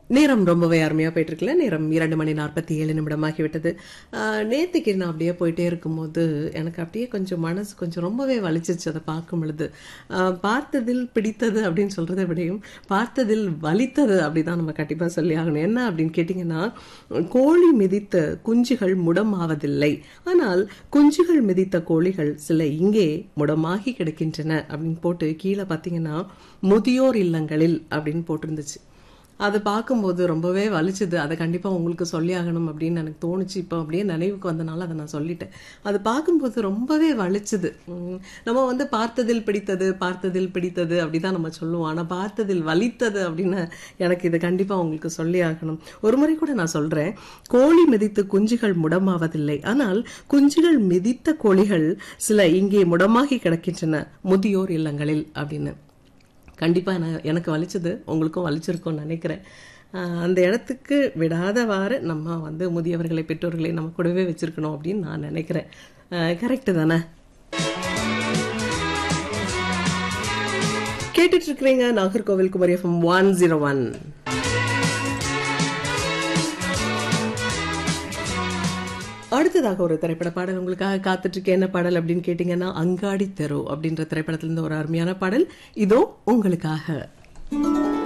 நேரம் ரொம்பவே அருமையா போயிட்டு இருக்குல்ல நேரம் இரண்டு மணி நாற்பத்தி ஏழு நிமிடம் ஆகிவிட்டது ஆஹ் நேத்திக்கு நான் அப்படியே போயிட்டே இருக்கும்போது எனக்கு அப்படியே கொஞ்சம் மனசு கொஞ்சம் ரொம்பவே வலிச்சிருச்சு அதை பார்க்கும் பொழுது ஆஹ் பார்த்ததில் பிடித்தது அப்படின்னு சொல்றதை விடையும் பார்த்ததில் வலித்தது அப்படிதான் நம்ம கண்டிப்பா சொல்லி ஆகணும் என்ன அப்படின்னு கேட்டிங்கன்னா கோழி மிதித்த குஞ்சுகள் முடமாவதில்லை ஆனால் குஞ்சுகள் மிதித்த கோழிகள் சில இங்கே முடமாகி கிடக்கின்றன அப்படின்னு போட்டு கீழே பார்த்தீங்கன்னா முதியோர் இல்லங்களில் அப்படின்னு போட்டிருந்துச்சு அதை பார்க்கும்போது ரொம்பவே வலிச்சுது அதை கண்டிப்பாக உங்களுக்கு சொல்லி ஆகணும் அப்படின்னு எனக்கு தோணுச்சு இப்போ அப்படியே நினைவுக்கு வந்தனால அதை நான் சொல்லிட்டேன் அது பார்க்கும்போது ரொம்பவே வலிச்சுது உம், நம்ம வந்து பார்த்ததில் பிடித்தது பார்த்ததில் பிடித்தது அப்படிதான் நம்ம சொல்லுவோம் ஆனால் பார்த்ததில் வலித்தது அப்படின்னு எனக்கு இது கண்டிப்பாக உங்களுக்கு சொல்லி ஆகணும் ஒரு முறை கூட நான் சொல்கிறேன் கோழி மிதித்து குஞ்சுகள் முடமாவதில்லை ஆனால் குஞ்சுகள் மிதித்த கோழிகள் சில இங்கே முடமாகி கிடக்கின்றன முதியோர் இல்லங்களில் அப்படின்னு கண்டிப்பாக நான் எனக்கு வலிச்சது உங்களுக்கும் வலிச்சிருக்கும்னு நினைக்கிறேன் ஆஹ் அந்த இடத்துக்கு விடாதவாறு நம்ம வந்து முதியவர்களை பெற்றோர்களை நம்ம கூடவே வச்சிருக்கணும் அப்படின்னு நான் நினைக்கிறேன் கரெக்டு தானே கேட்டுட்டு இருக்கிறீங்க Nagercoil Kumari FM one zero one அடுத்ததாக ஒரு திரைப்பட பாடல் உங்களுக்காக காத்துட்டு இருக்கேன் என்ன பாடல் அப்படின்னு கேட்டீங்கன்னா அங்காடி தெரு அப்படின்ற திரைப்படத்திலிருந்து ஒரு அருமையான பாடல் இதோ உங்களுக்காக